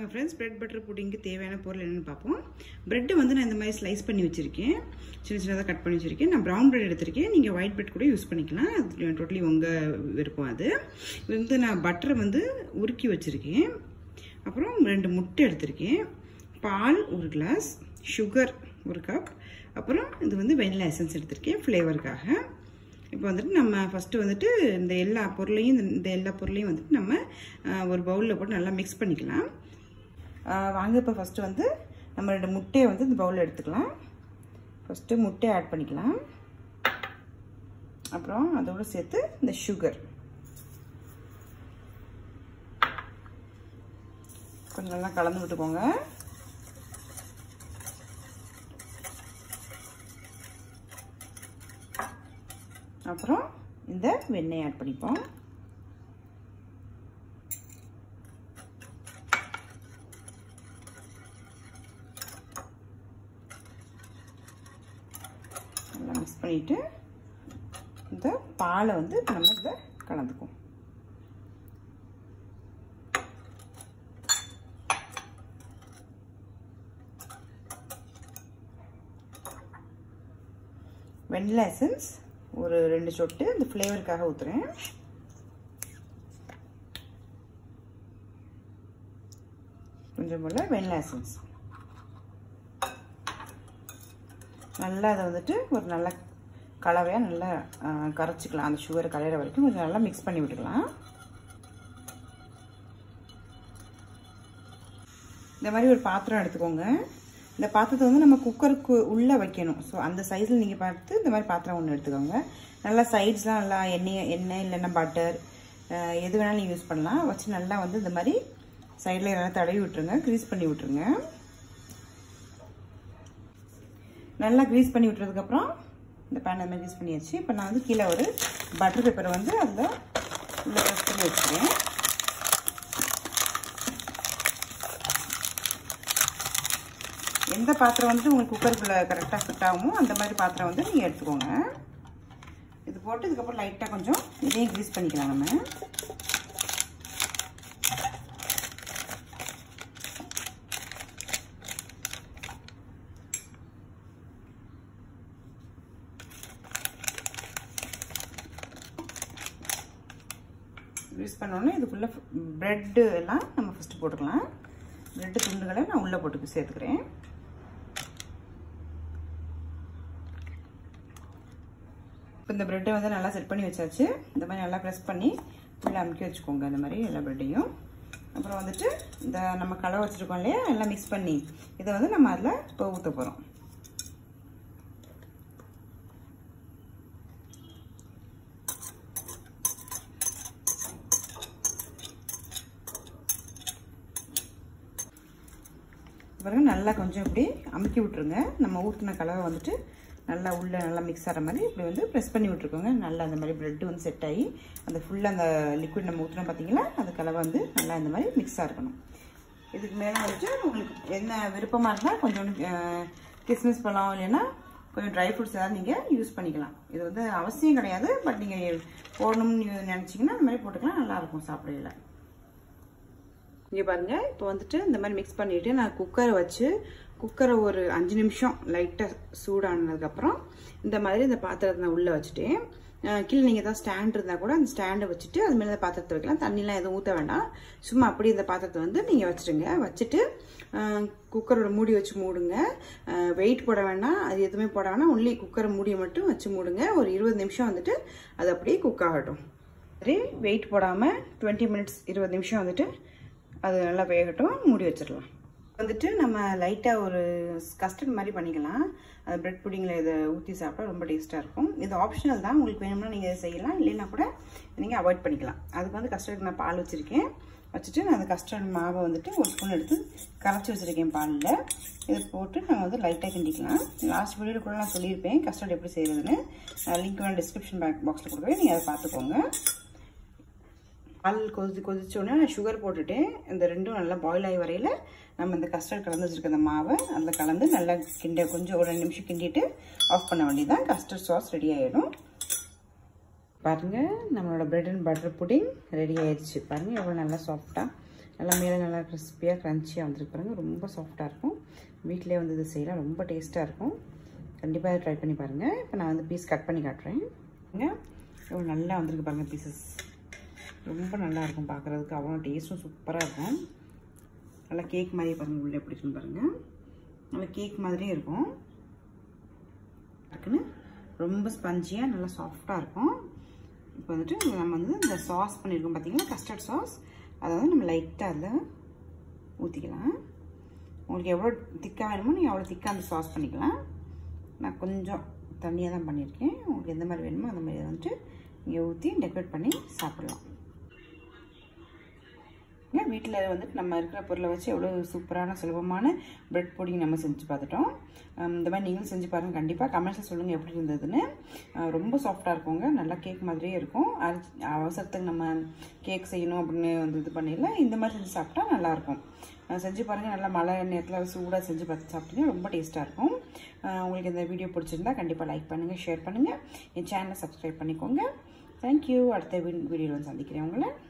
friends bread butter புட்டிங்க்கு தேவையான பொருள் என்னென்னு பார்ப்போம் ப்ரெட்டை வந்து நான் இந்த மாதிரி ஸ்லைஸ் பண்ணி வச்சுருக்கேன் சின்ன சின்னதாக கட் பண்ணி வச்சுருக்கேன் நான் ப்ரௌன் பிரெட் எடுத்திருக்கேன் நீங்கள் ஒயிட் பிரெட் கூட யூஸ் பண்ணிக்கலாம் அது டோட்டலி உங்கள் விருப்பம் அது இது வந்து நான் பட்டரை வந்து உருக்கி வச்சுருக்கேன் அப்புறம் ரெண்டு முட்டை எடுத்திருக்கேன் பால் ஒரு கிளாஸ் சுகர் ஒரு கப் அப்புறம் இது வந்து வெனிலா எசன்ஸ் எடுத்திருக்கேன் ஃப்ளேவருக்காக இப்போ வந்துட்டு நம்ம ஃபஸ்ட்டு வந்துட்டு இந்த எல்லா பொருளையும் இந்த எல்லா பொருளையும் வந்துட்டு நம்ம ஒரு பவுலில் போட்டு நல்லா மிக்ஸ் பண்ணிக்கலாம் வாங்க இப்போ ஃபஸ்ட்டு வந்து நம்ம ரெண்டு முட்டையை வந்து இந்த பவுலில் எடுத்துக்கலாம் ஃபஸ்ட்டு முட்டையை ஆட் பண்ணிக்கலாம் அப்புறம் அதோடு சேர்த்து இந்த சுகர் கொஞ்சம் நல்லா கலந்து விட்டுக்கோங்க அப்புறம் இந்த வெண்ணெய் ஆட் பண்ணிப்போம் நல்லா மிக்ஸ் பண்ணிவிட்டு இந்த பாலை வந்து நம்ம இதை கலந்துக்குவோம் வெண்ணிலா எசன்ஸ் ஒரு ரெண்டு சொட்டு இந்த ஃப்ளேவருக்காக ஊற்றுறேன் கொஞ்சம் போல் வெண்ணிலா எசன்ஸ் நல்லா அதை வந்துட்டு ஒரு நல்ல கலவையாக நல்லா கரைச்சிக்கலாம் அந்த சுகர் கலையிற வரைக்கும் கொஞ்சம் நல்லா மிக்ஸ் பண்ணி விட்டுக்கலாம் இந்த மாதிரி ஒரு பாத்திரம் எடுத்துக்கோங்க இந்த பாத்திரத்தை வந்து நம்ம குக்கருக்கு உள்ளே வைக்கணும் ஸோ அந்த சைஸில் நீங்கள் பார்த்து இந்த மாதிரி பாத்திரம் ஒன்று எடுத்துக்கோங்க நல்லா சைட்ஸ்லாம் நல்லா எண்ணெய் எண்ணெய் இல்லைன்னா பட்டர் எது வேணாலும் யூஸ் பண்ணலாம் வச்சு நல்லா வந்து இந்த மாதிரி சைடில் நல்லா தடவி விட்டுருங்க க்ரீஸ் பண்ணி விட்டுருங்க நல்லா க்ரீஸ் பண்ணி விட்டுறதுக்கப்புறம் இந்த பேன் அந்த மாதிரி க்ரீஸ் பண்ணியாச்சு இப்போ நான் வந்து கீழே ஒரு பட்டர் பேப்பரை வந்து அதில் உள்ளே ப்ரெஸ் பண்ணி வச்சுக்கிறேன் எந்த பாத்திரம் வந்துட்டு உங்களுக்கு குக்கருக்குள்ளே கரெக்டாக ஃபிட் ஆகுமோ அந்த மாதிரி பாத்திரம் வந்து நீங்கள் எடுத்துக்கோங்க இது போட்டு இதுக்கப்புறம் லைட்டாக கொஞ்சம் இதையும் க்ரீஸ் பண்ணிக்கலாம் நம்ம யூஸ் பண்ணோன்னே இதுக்குள்ளே ப்ரெட்டு எல்லாம் நம்ம ஃபஸ்ட்டு போட்டுக்கலாம் ப்ரெட்டு துண்டுகளை நான் உள்ளே போட்டு சேர்த்துக்கிறேன் இப்போ இந்த ப்ரெட்டை வந்து நல்லா செட் பண்ணி வச்சாச்சு இந்த மாதிரி நல்லா ப்ரெஸ் பண்ணி உள்ளே அமுக்கி வச்சுக்கோங்க இந்த மாதிரி எல்லா ப்ரெட்டையும் அப்புறம் வந்துட்டு இந்த நம்ம கலவை வச்சுருக்கோம் இல்லையா எல்லாம் மிக்ஸ் பண்ணி இதை வந்து நம்ம அதில் இப்போ ஊற்ற போகிறோம் பாருங்க நல்லா கொஞ்சம் இப்படி அமுக்கி விட்ருங்க நம்ம ஊற்றின கலவை வந்துட்டு நல்லா உள்ளே நல்லா மிக்ஸ் ஆகிற மாதிரி இப்படி வந்து ப்ரெஸ் பண்ணி விட்ருக்கோங்க நல்லா அந்த மாதிரி ப்ரெட்டு வந்து செட் ஆகி அந்த ஃபுல்லாக அந்த லிக்விட் நம்ம ஊற்றுனோம் பார்த்தீங்களா அந்த கலவை வந்து நல்லா இந்த மாதிரி மிக்ஸாக இருக்கணும் இதுக்கு மேலே வந்துட்டு உங்களுக்கு என்ன விருப்பமாக இருந்தால் கொஞ்சம் கிஸ்மிஸ் பழம் இல்லைன்னா கொஞ்சம் ட்ரை ஃப்ரூட்ஸ் ஏதாவது நீங்கள் யூஸ் பண்ணிக்கலாம் இது வந்து அவசியம் கிடையாது பட் நீங்கள் போடணும்னு நினச்சிங்கன்னா அந்த மாதிரி போட்டுக்கலாம் நல்லாயிருக்கும் சாப்பிடையில இங்கே பாருங்கள் இப்போ வந்துட்டு இந்த மாதிரி மிக்ஸ் பண்ணிவிட்டு நான் குக்கரை வச்சு குக்கரை ஒரு அஞ்சு நிமிஷம் லைட்டாக சூடானதுக்கப்புறம் இந்த மாதிரி இந்த பாத்திரத்தை நான் உள்ளே வச்சுட்டேன் கீழே நீங்கள் ஏதாவது ஸ்டாண்ட் இருந்தால் கூட அந்த ஸ்டாண்டை வச்சுட்டு அது மேலே பாத்திரத்தை வைக்கலாம் தண்ணிலாம் எதுவும் ஊற்ற வேண்டாம் சும்மா அப்படி இந்த பாத்திரத்தை வந்து நீங்கள் வச்சுருங்க வச்சுட்டு குக்கரோட மூடி வச்சு மூடுங்க வெயிட் போட வேண்டாம் அது எதுவுமே போட வேண்டாம் ஒன்லி குக்கரை மூடியை மட்டும் வச்சு மூடுங்க ஒரு இருபது நிமிஷம் வந்துட்டு அது அப்படியே குக் ஆகட்டும் சரி வெயிட் போடாமல் டுவெண்ட்டி மினிட்ஸ் இருபது நிமிஷம் வந்துட்டு அது நல்லா வேகட்டும் மூடி வச்சிடலாம் வந்துட்டு நம்ம லைட்டாக ஒரு கஸ்டர்ட் மாதிரி பண்ணிக்கலாம் அது ப்ரெட் புடிங்கில் இதை ஊற்றி சாப்பிட்டா ரொம்ப டேஸ்ட்டாக இருக்கும் இது ஆப்ஷனல் தான் உங்களுக்கு வேணும்னா நீங்கள் இதை செய்யலாம் இல்லைன்னா கூட நீங்கள் அவாய்ட் பண்ணிக்கலாம் அதுக்கு வந்து கஸ்டர்ட் நான் பால் வச்சுருக்கேன் வச்சுட்டு நான் அந்த கஸ்டர்ட் மாவை வந்துட்டு ஒரு ஸ்பூன் எடுத்து கரைச்சி வச்சுருக்கேன் பாலில் இதை போட்டு நம்ம வந்து லைட்டாக கிண்டிக்கலாம் லாஸ்ட் வீடியோவில் கூட நான் சொல்லியிருப்பேன் கஸ்டர்ட் எப்படி செய்கிறதுன்னு லிங்க் வேணும் டிஸ்கிரிப்ஷன் பேக் பாக்ஸில் கொடுக்குறேன் நீங்கள் அதை பார்த்துக்கோங்க பால் கொதிச்சு கொதிச்சோடனே நான் சுகர் போட்டுட்டேன் இந்த ரெண்டும் நல்லா பாயில் ஆகி வரையில் நம்ம இந்த கஸ்டர்ட் கலந்து வச்சுருக்க அந்த மாவை அதில் கலந்து நல்லா கிண்ட கொஞ்சம் ஒரு ரெண்டு நிமிஷம் கிண்டிட்டு ஆஃப் பண்ண வேண்டியதான் கஸ்டர்ட் சாஸ் ரெடி ஆகிடும் பாருங்கள் நம்மளோட bread and butter pudding ready ஆயிடுச்சு பாருங்கள் எவ்வளோ நல்லா சாஃப்டாக நல்லா மேலே நல்லா கிறிஸ்பியாக க்ரன்ச்சியாக வந்துருக்கு பாருங்கள் ரொம்ப சாஃப்டாக இருக்கும் வீட்டிலே வந்து இது செய்யலாம் ரொம்ப டேஸ்ட்டாக இருக்கும் கண்டிப்பாக ட்ரை பண்ணி பாருங்கள் இப்போ நான் வந்து பீஸ் கட் பண்ணி காட்டுறேன் எவ்வளோ நல்லா வந்திருக்கு பாருங்கள் பீசஸ் ரொம்ப நல்லா இருக்கும் பார்க்குறதுக்கு அவ்வளோ டேஸ்ட்டும் சூப்பராக இருக்கும் நல்லா கேக் மாதிரி பாருங்கள் உள்ளே எப்படி இருக்குன்னு பாருங்கள் நல்லா கேக் மாதிரியே இருக்கும் இருக்குன்னு ரொம்ப ஸ்பஞ்சியாக நல்லா சாஃப்டாக இருக்கும் இப்போ வந்துட்டு நம்ம வந்து இந்த சாஸ் பண்ணியிருக்கோம் பார்த்தீங்களா கஸ்டர்ட் சாஸ் அதை வந்து நம்ம லைட்டாக அதில் ஊற்றிக்கலாம் உங்களுக்கு எவ்வளோ திக்காக வேணுமோ நீங்கள் அவ்வளோ திக்காக அந்த சாஸ் பண்ணிக்கலாம் நான் கொஞ்சம் தண்ணியாக தான் பண்ணியிருக்கேன் உங்களுக்கு எந்த மாதிரி வேணுமோ அந்த மாதிரி வந்துட்டு நீங்கள் ஊற்றி டெக்கரேட் பண்ணி சாப்பிட்லாம் ஏன் வீட்டில் வந்துட்டு நம்ம இருக்கிற பொருளை வச்சு எவ்வளோ சூப்பரான சுலபமான பிரெட் புடிங் நம்ம செஞ்சு பார்த்துட்டோம் இந்த மாதிரி நீங்களும் செஞ்சு பாருங்கள் கண்டிப்பாக கமெண்ட்ஸில் சொல்லுங்கள் எப்படி இருந்ததுன்னு ரொம்ப சாஃப்டாக இருக்குங்க நல்லா கேக் மாதிரியே இருக்கும் அரைச்சி அவசரத்துக்கு நம்ம கேக் செய்யணும் அப்படின்னு வந்து இது பண்ணிடல இந்த மாதிரி செஞ்சு சாப்பிட்டா நல்லாயிருக்கும் செஞ்சு பாருங்கள் நல்லா மழை நேரத்தில் சூடாக செஞ்சு பார்த்து சாப்பிட்டீங்கன்னா ரொம்ப டேஸ்ட்டாக இருக்கும் உங்களுக்கு இந்த வீடியோ பிடிச்சிருந்தா கண்டிப்பாக லைக் பண்ணுங்கள் ஷேர் பண்ணுங்கள் என் சேனலை சப்ஸ்கிரைப் பண்ணிக்கோங்க தேங்க்யூ அடுத்த வீடியோவில் சந்திக்கிறேன் உங்களை